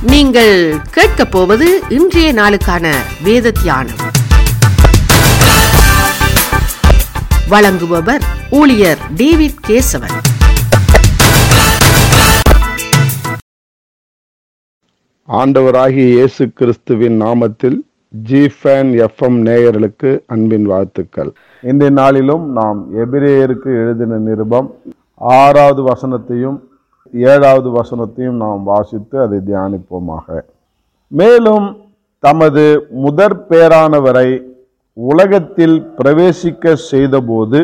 நீங்கள் கேட்கப் போவது இன்றைய நாளுக்கான வேத தியானம் வழங்குபவர் ஊழியர் டேவிட் கேசவன் ஆண்டவராகிய இயேசு கிறிஸ்துவின் நாமத்தில் ஜிஃபேன் எஃப்எம் நேயர்களுக்கு அன்பின் வாழ்த்துக்கள் இந்த நாளிலும் நாம் எபிரேயருக்கு எழுதின நிருபம் ஆறாவது வசனத்தையும் ஏழாவது வசனத்தையும் நாம் வாசித்து அதை தியானிப்போமாக மேலும் தமது முதற் பேரானவரை உலகத்தில் பிரவேசிக்க செய்தபோது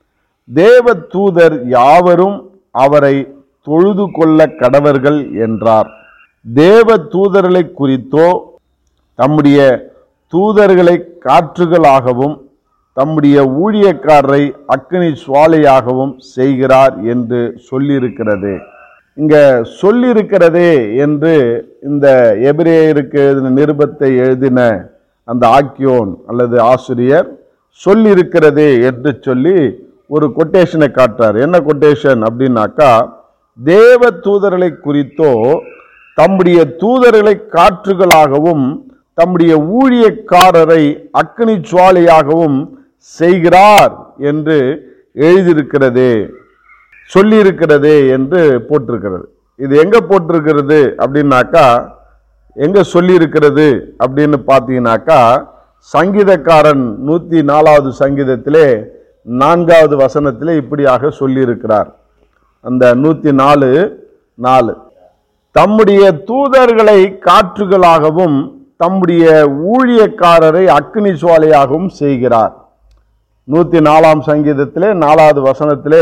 தேவ தூதர் யாவரும் அவரை தொழுது கொள்ள கடவர்கள் என்றார் தேவ தூதர்களை குறித்தோ தம்முடைய தூதர்களை காற்றுகளாகவும் தம்முடைய ஊழியக்காரரை அக்கினி சுவாலையாகவும் செய்கிறார் என்று சொல்லியிருக்கிறது இங்க சொல்லியிருக்கிறதே என்று இந்த எபிரேயருக்கு எழுதின நிருபத்தை எழுதின அந்த ஆக்கியோன் அல்லது ஆசிரியர் சொல்லியிருக்கிறதே என்று சொல்லி ஒரு கொட்டேஷனை காட்டுறார் என்ன கொட்டேஷன் அப்படின்னாக்கா தேவ தூதர்களை குறித்தோ தம்முடைய தூதர்களை காற்றுகளாகவும் தம்முடைய ஊழியக்காரரை அக்கினி சுவாலையாகவும் செய்கிறார் என்று எழுதியிருக்கிறதே சொல்லியிருக்கிறதே என்று போட்டிருக்கிறது இது எங்க போட்டிருக்கிறது அப்படின்னாக்கா எங்க சொல்லியிருக்கிறது அப்படின்னு பார்த்தீங்கன்னாக்கா சங்கீதக்காரன் நூற்றி நாலாவது சங்கீதத்திலே நான்காவது வசனத்திலே இப்படியாக சொல்லியிருக்கிறார் அந்த நூற்றி நாலு நாலு தம்முடைய தூதர்களை காற்றுகளாகவும் தம்முடைய ஊழியக்காரரை அக்னி சுவாலையாகவும் செய்கிறார் நூற்றி நாலாம் சங்கீதத்திலே நாலாவது வசனத்திலே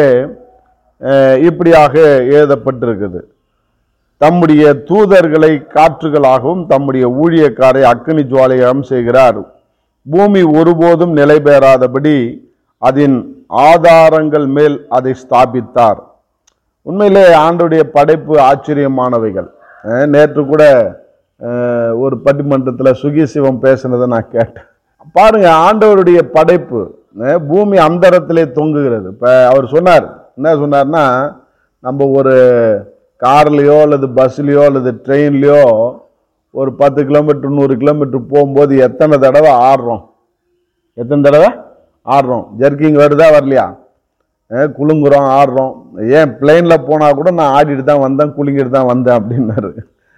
அஹ், இப்படியாக எழுதப்பட்டிருக்குது தம்முடைய தூதர்களை காற்றுகளாகவும் தம்முடைய ஊழியக்காரை அக்னி ஜுவாலையாகவும் செய்கிறார் பூமி ஒருபோதும் நிலை பெறாதபடி அதன் ஆதாரங்கள் மேல் அதை ஸ்தாபித்தார் உண்மையிலே ஆண்டுடைய படைப்பு ஆச்சரியமானவைகள் அஹ் நேற்று கூட அஹ், ஒரு பட்டிமன்றத்தில் சுகி சிவம் பேசுனதை நான் கேட்டேன் பாருங்க ஆண்டவருடைய படைப்பு அஹ், பூமி அந்தரத்திலே தொங்குகிறது இப்போ அவர் சொன்னார் என்ன சொன்னார்னா நம்ம ஒரு கார்லேயோ அல்லது பஸ்லேயோ அல்லது ட்ரெயின்லேயோ ஒரு பத்து கிலோமீட்டர் நூறு கிலோமீட்டர் போகும்போது எத்தனை தடவை ஆடுறோம் எத்தனை தடவை ஆடுறோம் ஜர்க்கிங் வருதா வரலையா அஹ் குலுங்குறோம் ஆடுறோம் ஏன் பிளெயினில் போனால் கூட நான் ஆடிட்டு தான் வந்தேன் குலுங்கிட்டு தான் வந்தேன் அப்படின்னாரு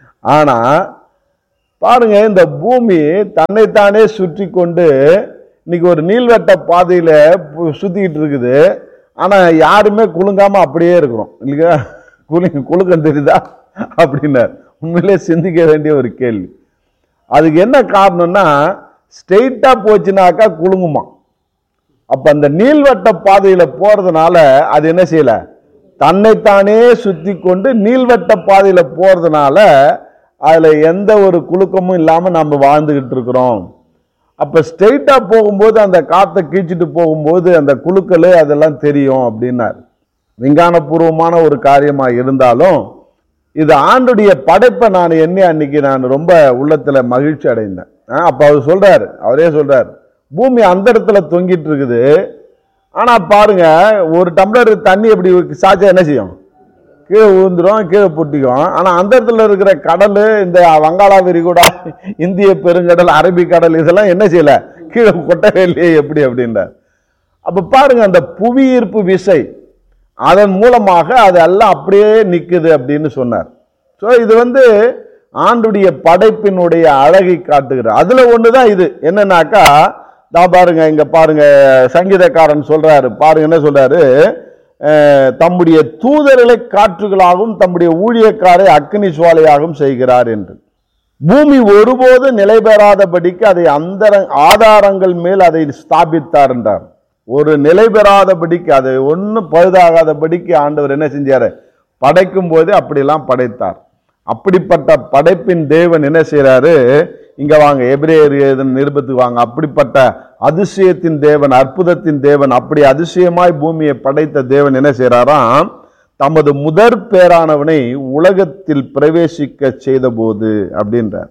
ஆனால் பாருங்க இந்த பூமி தன்னைத்தானே சுற்றி கொண்டு இன்னைக்கு ஒரு நீள்வட்ட பாதையில் சுற்றிக்கிட்டு இருக்குது ஆனால் யாருமே குலுங்காமல் அப்படியே இருக்கிறோம் இல்லையா குலுங்க குலுக்கம் தெரியுதா அப்படின்னார் உண்மையிலே சிந்திக்க வேண்டிய ஒரு கேள்வி அதுக்கு என்ன காரணம்னா ஸ்ட்ரெயிட்டாக போச்சுனாக்கா குலுங்குமா அப்ப அந்த நீள்வட்ட பாதையில போறதுனால அது என்ன செய்யல தன்னைத்தானே சுத்தி கொண்டு நீள்வட்ட பாதையில போறதுனால அதுல எந்த ஒரு குலுக்கமும் இல்லாம நம்ம வாழ்ந்துகிட்டு இருக்கிறோம் அப்ப ஸ்ட்ரெயிட்டா போகும்போது அந்த காத்தை கீழ்ச்சிட்டு போகும்போது அந்த குலுக்கல் அதெல்லாம் தெரியும் அப்படின்னார் விஞ்ஞானபூர்வமான ஒரு காரியமா இருந்தாலும் இது ஆண்டுடைய படைப்பை நான் எண்ணி அன்னைக்கு நான் ரொம்ப உள்ளத்துல மகிழ்ச்சி அடைந்தேன் ஆ, அப்ப அவர் சொல்றாரு அவரே சொல்றாரு பூமி அந்த இடத்துல தொங்கிட்டு இருக்குது ஆனா பாருங்க ஒரு டம்ளர் தண்ணி எப்படி சாச்சா என்ன செய்யும் கீழே விழுந்துரும் கீழே பொட்டிக்கும் ஆனா அந்த இடத்துல இருக்கிற கடல் இந்த வங்காள விரிகுடா இந்திய பெருங்கடல் அரபிக்கடல் இதெல்லாம் என்ன செய்யல கீழே கொட்டவே இல்லையே எப்படி அப்படின்றார் அப்ப பாருங்க அந்த புவியீர்ப்பு விசை அதன் மூலமாக அதெல்லாம் அப்படியே நிக்குது அப்படின்னு சொன்னார் ஸோ இது வந்து ஆண்டுடைய படைப்பினுடைய அழகை காட்டுகிற அதுல ஒண்ணுதான் இது என்னன்னாக்கா தா பாருங்க இங்க பாருங்க சங்கீதக்காரன் சொல்றாரு பாருங்க என்ன சொல்றாரு அஹ், தம்முடைய தூதர்களை காற்றுகளாகவும் தம்முடைய ஊழியக்காரை அக்னி சுவாலையாகவும் செய்கிறார் என்று பூமி ஒருபோது நிலை பெறாதபடிக்கு அதை அந்த ஆதாரங்கள் மேல் அதை ஸ்தாபித்தார் என்றார் ஒரு நிலை பெறாதபடிக்கு அது ஒன்றும் பழுதாகாதபடிக்கு ஆண்டவர் என்ன செஞ்சாரு படைக்கும் போது அப்படிலாம் படைத்தார் அப்படிப்பட்ட படைப்பின் தேவன் என்ன செய்றாரு இங்க வாங்க எபிரேயர் எழுதின நிருபத்துக்கு வாங்க அப்படிப்பட்ட அதிசயத்தின் தேவன் அற்புதத்தின் தேவன் அப்படி அதிசயமாய் பூமியை படைத்த தேவன் என்ன செய்றாராம் தமது முதற் பேரானவனை உலகத்தில் பிரவேசிக்க செய்தபோது அப்படின்றார்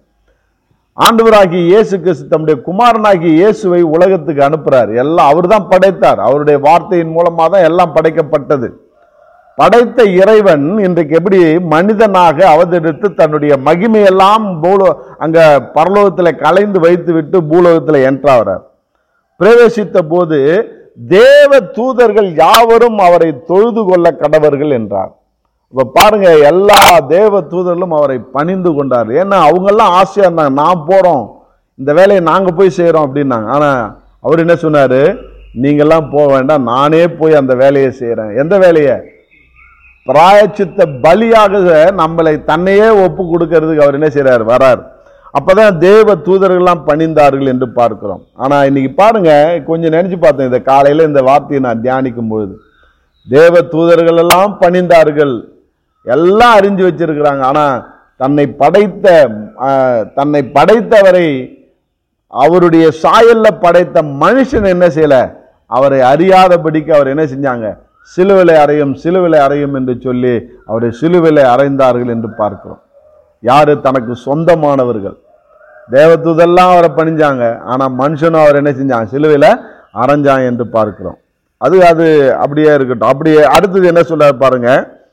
ஆண்டவராகிய இயேசு கிறிஸ்து தம்முடைய குமாரனாகிய இயேசுவை உலகத்துக்கு அனுப்புறார் எல்லாம் அவர்தான் படைத்தார் அவருடைய வார்த்தையின் மூலமாக தான் எல்லாம் படைக்கப்பட்டது படைத்த இறைவன் இன்றைக்கு எப்படி மனிதனாக அவதரித்து தன்னுடைய மகிமையெல்லாம் பூலோ அங்க பரலோகத்தில் கலைந்து வைத்து விட்டு பூலோகத்தில் என்ட்ராகிறார் பிரவேசித்த போது தேவ தூதர்கள் யாவரும் அவரை தொழுது கொள்ள கடவர்கள் என்றார் இப்ப பாருங்க எல்லா தேவ தூதர்களும் அவரை பணிந்து கொண்டார் ஏன்னா அவங்கெல்லாம் ஆசையா இருந்தாங்க நான் போறோம் இந்த வேலையை நாங்க போய் செய்யறோம் அப்படின்னாங்க ஆனா அவர் என்ன சொன்னாரு நீங்கெல்லாம் போக வேண்டாம் நானே போய் அந்த வேலையை செய்யறேன் எந்த வேலையை பிராயச்சித்த பலியாக நம்மளை தன்னையே ஒப்பு கொடுக்கறதுக்கு அவர் என்ன செய்றார் வரார் அப்பதான் தேவ தூதர்கள்லாம் பணிந்தார்கள் என்று பார்க்கிறோம் ஆனா இன்னைக்கு பாருங்க கொஞ்சம் நினைச்சு பார்த்தேன் இந்த காலையில இந்த வார்த்தையை நான் தியானிக்கும் பொழுது தேவ தூதர்கள் எல்லாம் பணிந்தார்கள் எல்லாம் அறிஞ்சு வச்சிருக்கிறாங்க ஆனா தன்னை படைத்த ஆஹ், தன்னை படைத்தவரை அவருடைய சாயல்ல படைத்த மனுஷன் என்ன செய்யல அவரை அறியாதபடிக்கு அவர் என்ன செஞ்சாங்க சிலுவிலை அறையும் சிலுவிலை அறையும் என்று சொல்லி அவரை சிலுவிலை அறைந்தார்கள் என்று பார்க்கிறோம் யாரு தனக்கு சொந்தமானவர்கள் தேவதூதெல்லாம் அவரை பணிஞ்சாங்க ஆனா மனுஷனும் அவர் என்ன செஞ்சாங்க சிலுவையில அரைஞ்சான் என்று பார்க்கிறோம் அது அது அப்படியே இருக்கட்டும் அப்படியே அடுத்தது என்ன சொல்றாரு பாருங்க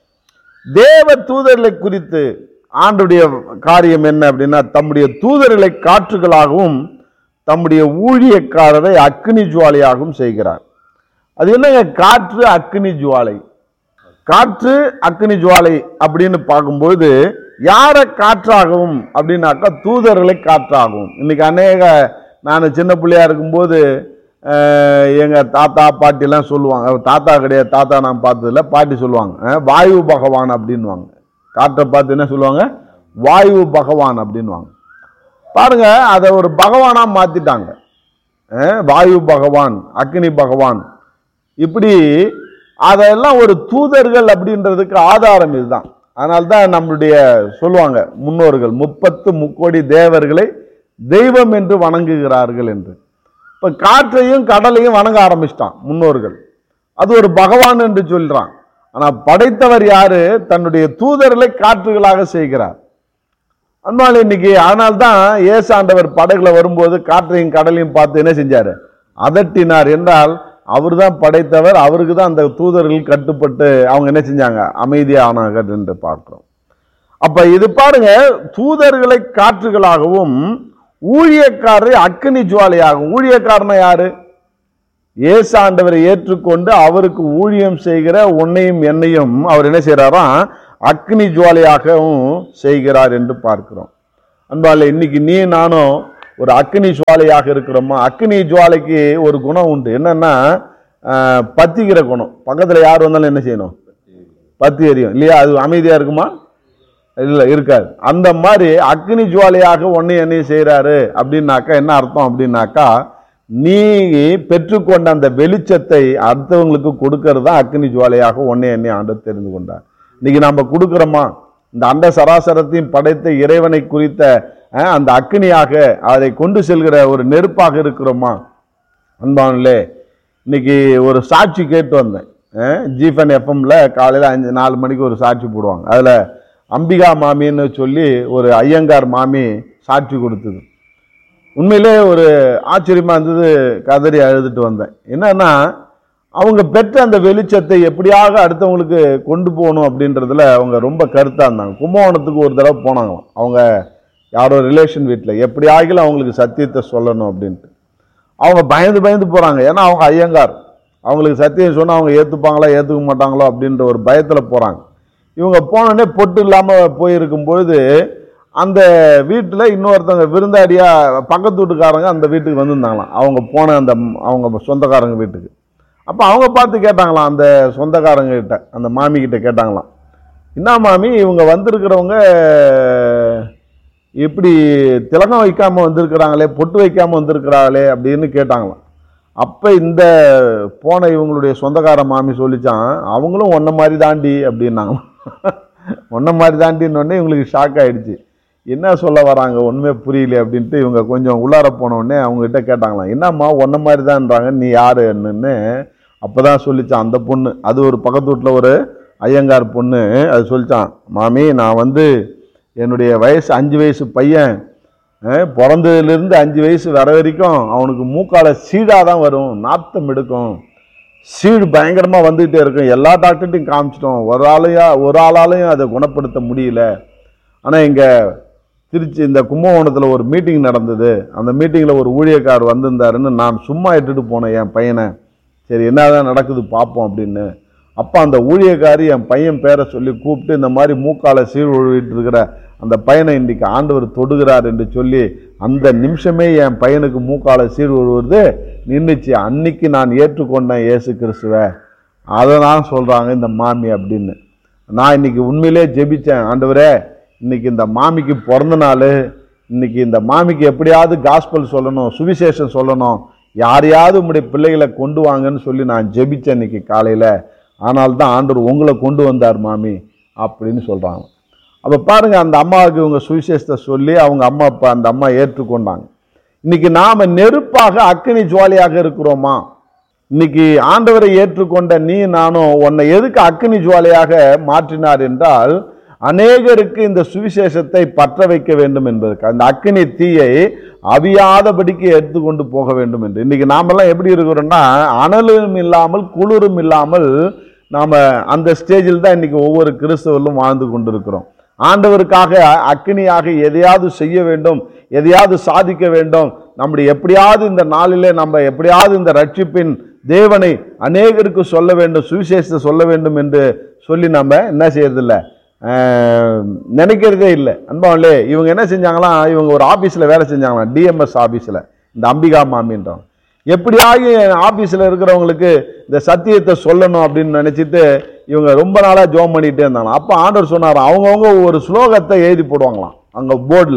தேவ தூதர்களை குறித்து ஆண்டுடைய காரியம் என்ன அப்படின்னா தம்முடைய தூதர்களை காற்றுகளாகவும் தம்முடைய ஊழியக்காரரை அக்னி ஜுவாலையாகவும் செய்கிறார் அது என்னங்க காற்று அக்னி ஜுவாலை காற்று அக்னி ஜுவாலை அப்படின்னு பார்க்கும்போது யாரை காற்றாகவும் அப்படின்னாக்கா தூதர்களை காற்றாகவும் இன்னைக்கு அநேக நான் சின்ன பிள்ளையா இருக்கும்போது அஹ், எங்க தாத்தா பாட்டிலாம் சொல்லுவாங்க அவர் தாத்தா கிடையாது தாத்தா நான் பார்த்ததில்ல பாட்டி சொல்லுவாங்க அஹ், வாயு பகவான் அப்படின்வாங்க காற்றை பார்த்து என்ன சொல்லுவாங்க வாயு பகவான் அப்படின்வாங்க பாருங்க அதை ஒரு பகவானா மாத்திட்டாங்க அஹ், வாயு பகவான் அக்னி பகவான் இப்படி அதெல்லாம் ஒரு தூதர்கள் அப்படின்றதுக்கு ஆதாரம் இதுதான் அதனால்தான் நம்மளுடைய சொல்லுவாங்க முன்னோர்கள் முப்பத்து முக்கோடி தேவர்களை தெய்வம் என்று வணங்குகிறார்கள் என்று இப்ப காற்றையும் கடலையும் வணங்க ஆரம்பிச்சிட்டான் முன்னோர்கள் அது ஒரு பகவான் என்று சொல்றான் ஆனா படைத்தவர் யாரு தன்னுடைய தூதர்களை காற்றுகளாக செய்கிறார் அதனால இன்னைக்கு அதனால்தான் ஏசாண்டவர் படகுல வரும்போது காற்றையும் கடலையும் பார்த்து என்ன செஞ்சாரு அதட்டினார் என்றால் அவர்தான் படைத்தவர் அவருக்கு தான் அந்த தூதர்கள் கட்டுப்பட்டு அவங்க என்ன செஞ்சாங்க அமைதியானார்கள் என்று பார்க்கிறோம் அப்ப இது பாருங்க தூதர்களை காற்றுகளாகவும் ஊழியக்காரரை அக்கினி ஜுவாலையாகவும் ஊழியக்காரனா யாரு ஏசாண்டவரை ஏற்றுக்கொண்டு அவருக்கு ஊழியம் செய்கிற உன்னையும் என்னையும் அவர் என்ன செய்யறாராம் அக்னி ஜுவாலையாகவும் செய்கிறார் என்று பார்க்கிறோம் அன்பால இன்னைக்கு நீ நானும் ஒரு அக்னி ஜுவாலையாக இருக்கிறோமா அக்னி ஜுவாலைக்கு ஒரு குணம் உண்டு என்னன்னா ஆஹ், பத்திக்கிற குணம் பக்கத்துல யார் வந்தாலும் என்ன செய்யணும் பத்தி எரியும் இல்லையா அது அமைதியா இருக்குமா இல்ல இருக்காது அந்த மாதிரி அக்னி ஜுவாலையாக ஒன்னு என்னையும் செய்றாரு அப்படின்னாக்கா என்ன அர்த்தம் அப்படின்னாக்கா நீ பெற்றுக்கொண்ட அந்த வெளிச்சத்தை அடுத்தவங்களுக்கு கொடுக்கறது தான் அக்னி ஜுவாலையாக ஒன்னே என்னை ஆண்டு தெரிந்து கொண்டார் இன்னைக்கு நாம கொடுக்கிறோமா இந்த அண்ட சராசரத்தையும் படைத்த இறைவனை குறித்த அஹ், அந்த அக்னியாக அதை கொண்டு செல்கிற ஒரு நெருப்பாக இருக்கிறோமா அன்பானே இன்னைக்கு ஒரு சாட்சி கேட்டு வந்தேன் ஜிஃபன் எஃப்எம்ல காலையில் அஞ்சு நாலு மணிக்கு ஒரு சாட்சி போடுவாங்க அதில் அம்பிகா மாமின்னு சொல்லி ஒரு ஐயங்கார் மாமி சாட்சி கொடுத்தது உண்மையிலே ஒரு ஆச்சரியமா இருந்தது கதறி அழுதுட்டு வந்தேன் என்னன்னா அவங்க பெற்ற அந்த வெளிச்சத்தை எப்படியாக அடுத்தவங்களுக்கு கொண்டு போகணும் அப்படின்றதுல அவங்க ரொம்ப கருத்தா இருந்தாங்க கும்பகோணத்துக்கு ஒரு தடவை போனாங்களாம் அவங்க யாரோ ரிலேஷன் வீட்டில் எப்படி ஆகிலும் அவங்களுக்கு சத்தியத்தை சொல்லணும் அப்படின்ட்டு அவங்க பயந்து பயந்து போறாங்க ஏன்னா அவங்க ஐயங்கார் அவங்களுக்கு சத்தியம் சொன்னா அவங்க ஏத்துப்பாங்களா ஏத்துக்க மாட்டாங்களோ அப்படின்ற ஒரு பயத்துல போறாங்க இவங்க போனோடனே பொட்டு இல்லாம போயிருக்கும் பொழுது அந்த வீட்டில் இன்னொருத்தவங்க விருந்தாடியா பக்கத்து வீட்டுக்காரங்க அந்த வீட்டுக்கு வந்திருந்தாங்களாம் அவங்க போன அந்த ம்- அவங்க சொந்தக்காரங்க வீட்டுக்கு அப்போ அவங்க பார்த்து கேட்டாங்களாம் அந்த சொந்தக்காரங்க கிட்ட அந்த மாமி கிட்ட கேட்டாங்களாம் என்ன மாமி இவங்க வந்திருக்கிறவங்க இப்படி திலகம் வைக்காம வந்திருக்கிறாங்களே பொட்டு வைக்காம வந்திருக்கிறாங்களே அப்படின்னு கேட்டாங்களாம் அப்ப இந்த போன இவங்களுடைய சொந்தக்கார மாமி சொல்லிச்சான் அவங்களும் ஒன்ன மாதிரி தாண்டி அப்படின்னாங்களாம் ஒன்ன மாதிரி தாண்டின்னு உடனே இவங்களுக்கு ஷாக் ஆயிடுச்சு என்ன சொல்ல வராங்க ஒண்ணுமே புரியல அப்படின்ட்டு இவங்க கொஞ்சம் உள்ளார போன உடனே அவங்க கிட்ட கேட்டாங்களாம் என்னம்மா ஒன்ன மாதிரி தான்றாங்க நீ யாரு என்னன்னு அப்பதான் சொல்லிச்சான் அந்த பொண்ணு அது ஒரு பக்கத்து வீட்டுல ஒரு ஐயங்கார் பொண்ணு அது சொல்லிச்சான் மாமி நான் வந்து என்னுடைய வயசு அஞ்சு வயசு பையன் அஹ், பிறந்ததிலிருந்து அஞ்சு வயசு வர வரைக்கும் அவனுக்கு மூக்கால சீடா தான் வரும் நாத்தம் எடுக்கும் சீடு பயங்கரமா வந்துகிட்டே இருக்கும் எல்லா டாக்டர்கிட்டையும் காமிச்சிட்டோம் ஒரு ஆளையா ஒரு ஆளாலையும் அதை குணப்படுத்த முடியல ஆனா இங்க திருச்சி இந்த கும்பகோணத்துல ஒரு மீட்டிங் நடந்தது அந்த மீட்டிங்ல ஒரு ஊழியக்கார் வந்திருந்தாருன்னு நான் சும்மா இட்டுட்டு போனேன் என் பையனை சரி என்னதான் நடக்குது பார்ப்போம் அப்படின்னு அப்போ அந்த ஊழியக்காரி என் பையன் பேரை சொல்லி கூப்பிட்டு இந்த மாதிரி மூக்கால சீர் ஒழுவிட்டு இருக்கிற அந்த பையனை இன்னைக்கு ஆண்டவர் தொடுகிறார் என்று சொல்லி அந்த நிமிஷமே என் பையனுக்கு மூக்கால சீர் ஒழுவுறது நின்றுச்சு அன்னைக்கு நான் ஏற்றுக்கொண்டேன் இயேசு கிறிஸ்துவை அதை தான் சொல்றாங்க இந்த மாமி அப்படின்னு நான் இன்னைக்கு உண்மையிலே ஜெபிச்சேன் ஆண்டவரே இன்னைக்கு இந்த மாமிக்கு பிறந்த நாள் இன்னைக்கு இந்த மாமிக்கு எப்படியாவது காஸ்பல் சொல்லணும் சுவிசேஷம் சொல்லணும் யாரையாவது உங்களுடைய பிள்ளைகளை கொண்டு வாங்கன்னு சொல்லி நான் ஜெபிச்சேன் இன்னைக்கு காலையில் ஆனால் தான் ஆண்டவர் உங்களை கொண்டு வந்தார் மாமி அப்படின்னு சொல்கிறாங்க அப்போ பாருங்க அந்த அம்மாவுக்கு இவங்க சுவிசேஷத்தை சொல்லி அவங்க அம்மா அப்பா அந்த அம்மா ஏற்றுக்கொண்டாங்க இன்னைக்கு நாம நெருப்பாக அக்கினி ஜுவாலியாக இருக்கிறோமா இன்னைக்கு ஆண்டவரை ஏற்றுக்கொண்ட நீ நானும் உன்னை எதுக்கு அக்கினி ஜுவாலியாக மாற்றினார் என்றால் அநேகருக்கு இந்த சுவிசேஷத்தை பற்ற வைக்க வேண்டும் என்பதற்கு அந்த அக்கினி தீயை அவியாதபடிக்கு எடுத்துக்கொண்டு போக வேண்டும் என்று இன்னைக்கு நாமெல்லாம் எப்படி இருக்கிறோம்னா அனலும் இல்லாமல் குளிரும் இல்லாமல் நாம அந்த ஸ்டேஜில் தான் இன்னைக்கு ஒவ்வொரு கிறிஸ்தவர்களும் வாழ்ந்து கொண்டிருக்கிறோம் ஆண்டவருக்காக அக்கினியாக எதையாவது செய்ய வேண்டும் எதையாவது சாதிக்க வேண்டும் நம்முடைய எப்படியாவது இந்த நாளிலே நம்ம எப்படியாவது இந்த ரட்சிப்பின் தேவனை அநேகருக்கு சொல்ல வேண்டும் சுவிசேஷத்தை சொல்ல வேண்டும் என்று சொல்லி நம்ம என்ன செய்யறதில்ல ஆஹ், நினைக்கிறதே இல்லை அன்பாவிலே இவங்க என்ன செஞ்சாங்களாம் இவங்க ஒரு ஆபீஸ்ல வேலை செஞ்சாங்களாம் டிஎம்எஸ் ஆபீஸ்ல இந்த அம்பிகா மாமின்றவங்க எப்படியாகி ஆபீஸ்ல இருக்கிறவங்களுக்கு இந்த சத்தியத்தை சொல்லணும் அப்படின்னு நினைச்சிட்டு இவங்க ரொம்ப நாளா ஜோம் பண்ணிட்டே இருந்தாங்க அப்போ ஆண்டவர் சொன்னார் அவங்கவுங்க ஒரு ஸ்லோகத்தை எழுதி போடுவாங்களாம் அங்க போர்டில்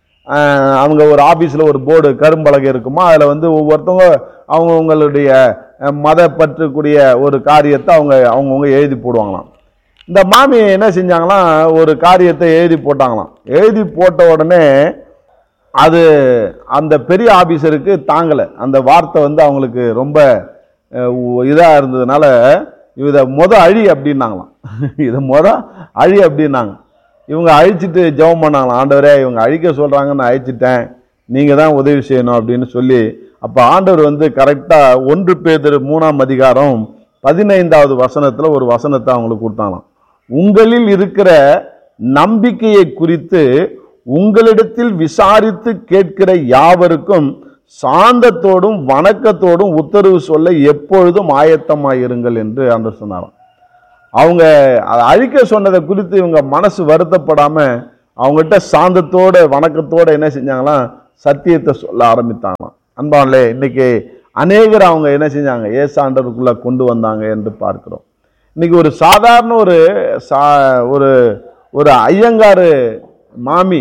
அவங்க ஒரு ஆபீஸ்ல ஒரு போர்டு கரும்பலகை இருக்குமா அதுல வந்து ஒவ்வொருத்தவங்க அவங்கவுங்களுடைய மத பற்றுக்கூடிய ஒரு காரியத்தை அவங்க அவங்கவுங்க எழுதி போடுவாங்களாம் இந்த மாமி என்ன செஞ்சாங்களாம் ஒரு காரியத்தை எழுதி போட்டாங்களாம் எழுதி போட்ட உடனே அது அந்த பெரிய ஆபீசருக்கு தாங்கலை அந்த வார்த்தை வந்து அவங்களுக்கு ரொம்ப இதாக இருந்ததுனால இதை மொத அழி அப்படின்னாங்களாம் இதை மொத அழி அப்படின்னாங்க இவங்க அழிச்சிட்டு ஜெபம் பண்ணாங்களாம் ஆண்டவரே இவங்க அழிக்க சொல்கிறாங்க நான் அழிச்சிட்டேன் நீங்கள் தான் உதவி செய்யணும் அப்படின்னு சொல்லி அப்போ ஆண்டவர் வந்து கரெக்டாக ஒன்று பேதர் மூணாம் அதிகாரம் பதினைந்தாவது வசனத்தில் ஒரு வசனத்தை அவங்களுக்கு கொடுத்தாங்களாம் உங்களில் இருக்கிற நம்பிக்கையை குறித்து உங்களிடத்தில் விசாரித்து கேட்கிற யாவருக்கும் சாந்தத்தோடும் வணக்கத்தோடும் உத்தரவு சொல்ல எப்பொழுதும் ஆயத்தமாயிருங்கள் என்று ஆண்டவர் சொன்னாராம் அவங்க அதை அழிக்க சொன்னதை குறித்து இவங்க மனசு வருத்தப்படாம அவங்ககிட்ட சாந்தத்தோட வணக்கத்தோட என்ன செஞ்சாங்களாம் சத்தியத்தை சொல்ல ஆரம்பித்தாங்களாம் அன்பான்லே இன்னைக்கு அநேகர் அவங்க என்ன செஞ்சாங்க ஏசாண்டருக்குள்ள கொண்டு வந்தாங்க என்று பார்க்கிறோம் இன்னைக்கு ஒரு சாதாரண ஒரு சா ஒரு ஒரு ஐயங்காரு மாமி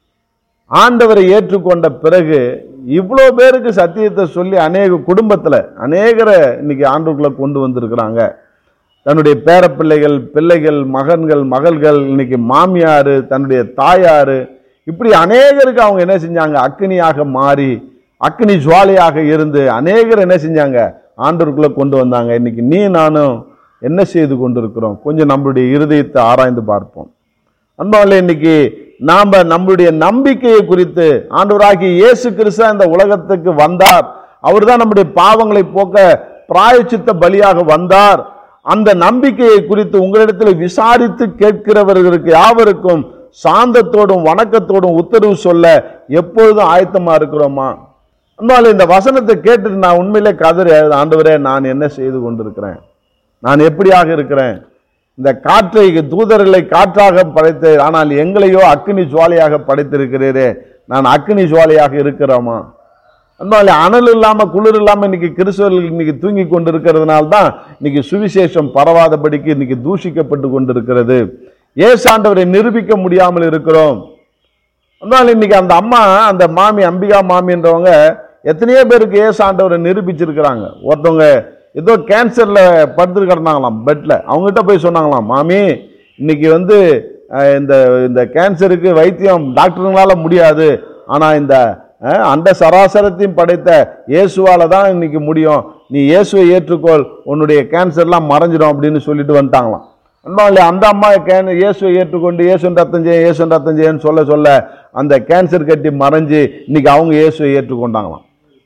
ஆண்டவரை ஏற்றுக்கொண்ட பிறகு இவ்வளோ பேருக்கு சத்தியத்தை சொல்லி அநேக குடும்பத்தில் அநேகரை இன்னைக்கு ஆண்டுக்குள்ள கொண்டு வந்திருக்கிறாங்க தன்னுடைய பேரப்பிள்ளைகள் பிள்ளைகள் மகன்கள் மகள்கள் இன்னைக்கு மாமியார் தன்னுடைய தாயார் இப்படி அநேகருக்கு அவங்க என்ன செஞ்சாங்க அக்கினியாக மாறி அக்கினி ஜுவாலையாக இருந்து அநேகர் என்ன செஞ்சாங்க ஆண்டவருக்குள்ள கொண்டு வந்தாங்க இன்னைக்கு நீ நானும் என்ன செய்து கொண்டிருக்கிறோம் கொஞ்சம் நம்மளுடைய இருதயத்தை ஆராய்ந்து பார்ப்போம் அன்பாவில் இன்னைக்கு நாம நம்மளுடைய நம்பிக்கையை குறித்து ஆண்டவராகிய இயேசு கிறிஸ்து இந்த உலகத்துக்கு வந்தார் அவர்தான் நம்முடைய பாவங்களை போக்க பிராயச்சித்த பலியாக வந்தார் அந்த நம்பிக்கையை குறித்து உங்களிடத்தில் விசாரித்து கேட்கிறவர்களுக்கு யாவருக்கும் சாந்தத்தோடும் வணக்கத்தோடும் உத்தரவு சொல்ல எப்பொழுதும் ஆயத்தமா இருக்கிறோமா அன்பாவில் இந்த வசனத்தை கேட்டுட்டு நான் உண்மையிலே கதறி அழுது, ஆண்டவரே நான் என்ன செய்து கொண்டிருக்கிறேன் நான் எப்படியாக இருக்கிறேன் இந்த காற்றை தூதர்களை காற்றாக படைத்து ஆனால் எங்களையோ அக்கினி ஜுவாலையாக படைத்திருக்கிறீரே நான் அக்கினி ஜுவாலையாக இருக்கிறோமா அதனால அனல் இல்லாம குளிர் இல்லாம இன்னைக்கு கிறிஸ்தவர்கள் இன்னைக்கு தூங்கி கொண்டிருக்கிறதுனால தான் இன்னைக்கு சுவிசேஷம் பரவாதபடிக்கு இன்னைக்கு தூஷிக்கப்பட்டு கொண்டிருக்கிறது ஏசாண்டவரை நிரூபிக்க முடியாமல் இருக்கிறோம் அதனால இன்னைக்கு அந்த அம்மா அந்த மாமி அம்பிகா மாமின்றவங்க எத்தனையோ பேருக்கு ஏசாண்டவரை நிரூபிச்சிருக்கிறாங்க ஒருத்தவங்க ஏதோ கேன்சர்ல படுத்து கிடந்தாங்களாம் பெட்ல அவங்ககிட்ட போய் சொன்னாங்களாம் மாமி இன்னைக்கு வந்து அஹ், இந்த இந்த கேன்சருக்கு வைத்தியம் டாக்டருங்களால முடியாது ஆனா இந்த அஹ், அண்ட சராசரத்தையும் படைத்த இயேசுவால தான் இன்னைக்கு முடியும் நீ இயேசுவை ஏற்றுக்கொள் உன்னுடைய கேன்சர்லாம் மறைஞ்சிடும் அப்படின்னு சொல்லிட்டு வந்துட்டாங்களாம் அன்பாவிலே அந்த அம்மா கேன் இயேசுவை ஏற்றுக்கொண்டு இயேசுன் ரத்தம் செய்ய இயேசுன் ரத்தம் செய்யன்னு சொல்ல சொல்ல அந்த கேன்சர் கட்டி மறைஞ்சு இன்னைக்கு அவங்க இயேசுவை ஏற்றுக்கொண்டாங்களாம்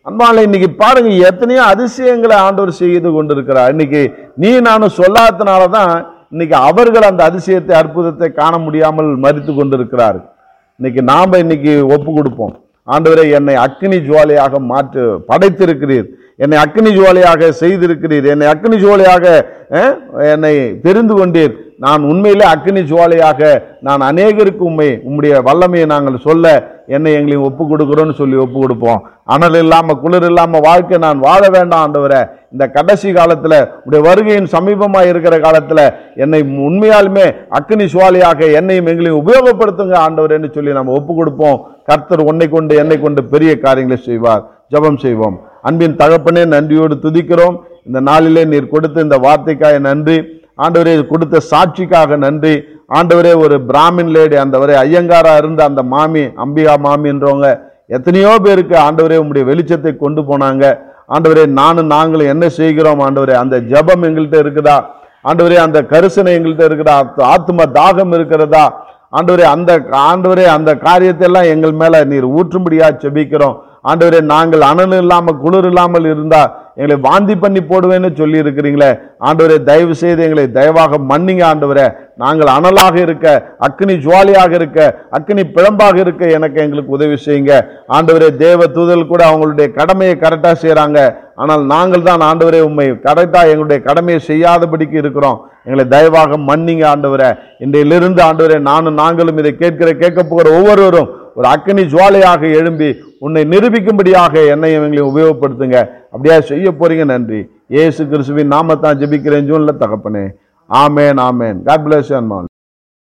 அன்பால இன்னைக்கு பாருங்க எத்தனையோ அதிசயங்களை ஆண்டவர் செய்து கொண்டிருக்கிறார் இன்னைக்கு நீ நானும் சொல்லாதனால தான் இன்னைக்கு அவர்கள் அந்த அதிசயத்தை அற்புதத்தை காண முடியாமல் மறித்து கொண்டிருக்கிறார் இன்னைக்கு நாம இன்னைக்கு ஒப்பு கொடுப்போம் ஆண்டவரே என்னை அக்கினி ஜுவாலையாக மாற்று படைத்திருக்கிறீர் என்னை அக்கினி ஜுவாலையாக செய்திருக்கிறீர் என்னை அக்கினி ஜுவாலையாக அஹ், என்னை தெரிந்து கொண்டீர் நான் உண்மையிலே அக்கினி ஜுவாலையாக நான் அநேகருக்கு உண்மை உம்முடைய வல்லமையை நாங்கள் சொல்ல என்னை எங்களையும் ஒப்பு கொடுக்குறோன்னு சொல்லி ஒப்பு கொடுப்போம் அனல் இல்லாம குளிர் இல்லாம வாழ்க்கை நான் வாழ வேண்டாம் ஆண்டவரே இந்த கடைசி காலத்துல உடைய வருகையின் சமீபமா இருக்கிற காலத்துல என்னை உண்மையாலுமே அக்கினி சுவாலியாக என்னையும் எங்களையும் உபயோகப்படுத்துங்க ஆண்டவரேன்னு சொல்லி நம்ம ஒப்பு கொடுப்போம் கர்த்தர் உன்னை கொண்டு என்னை கொண்டு பெரிய காரியங்களை செய்வார் ஜெபம் செய்வோம் அன்பின் தகப்பனே நன்றியோடு துதிக்கிறோம் இந்த நாளிலே நீர் கொடுத்த இந்த வார்த்தைக்காக நன்றி ஆண்டவரே கொடுத்த சாட்சிக்காக நன்றி ஆண்டவரே ஒரு பிராமின் லேடி அந்த ஒரு ஐயங்காரா இருந்த அந்த மாமி அம்பிகா மாமின்றவங்க எத்தனையோ பேருக்கு ஆண்டவரே உம்முடைய வெளிச்சத்தை கொண்டு போனாங்க ஆண்டவரே நானும் நாங்களும் என்ன செய்கிறோம் ஆண்டவரே அந்த ஜெபம் எங்கள்கிட்ட இருக்குதா ஆண்டவரே அந்த கரிசனை எங்கள்கிட்ட இருக்குதா ஆத்- ஆத்தும தாகம் இருக்கிறதா ஆண்டவரே அந்த ஆண்டவரே அந்த காரியத்தை எல்லாம் எங்கள் மேல நீர் ஊற்றும்படியா செபிக்கிறோம் ஆண்டவரே நாங்கள் அனல் இல்லாம குளிர் இல்லாமல் இருந்தா எங்களை வாந்தி பண்ணி போடுவேன்னு சொல்லி இருக்கிறீங்களே ஆண்டவரே தயவு செய்து எங்களை தயவாக மன்னிங்க ஆண்டவரே நாங்கள் அனலாக இருக்க அக்னி ஜுவாலியாக இருக்க அக்னி பிழம்பாக இருக்க எனக்கு எங்களுக்கு உதவி செய்யுங்க ஆண்டவரே தேவ தூதல் கூட அவங்களுடைய கடமையை கரெக்டாக செய்கிறாங்க ஆனால் நாங்கள் தான் ஆண்டவரே உண்மை கரெக்டாக எங்களுடைய கடமையை செய்யாதபடிக்கு இருக்கிறோம் எங்களை தயவாக மன்னிங்க ஆண்டவரே இன்றையிலிருந்து ஆண்டவரே நானும் நாங்களும் இதை கேட்கிற கேட்க போகிற ஒவ்வொருவரும் ஒரு அக்கினி ஜுவாலையாக எழும்பி உன்னை நிரூபிக்கும்படியாக என்னையும் எங்களையும் உபயோகப்படுத்துங்க அப்படியா செய்ய போறீங்க நன்றி இயேசு கிறிஸ்துவின் நாமத்தான் ஜெபிக்கிறேன் ஜூன்ல தகப்பனே ஆமேன் ஆமேன் காட் பிளஸ் அன்மான்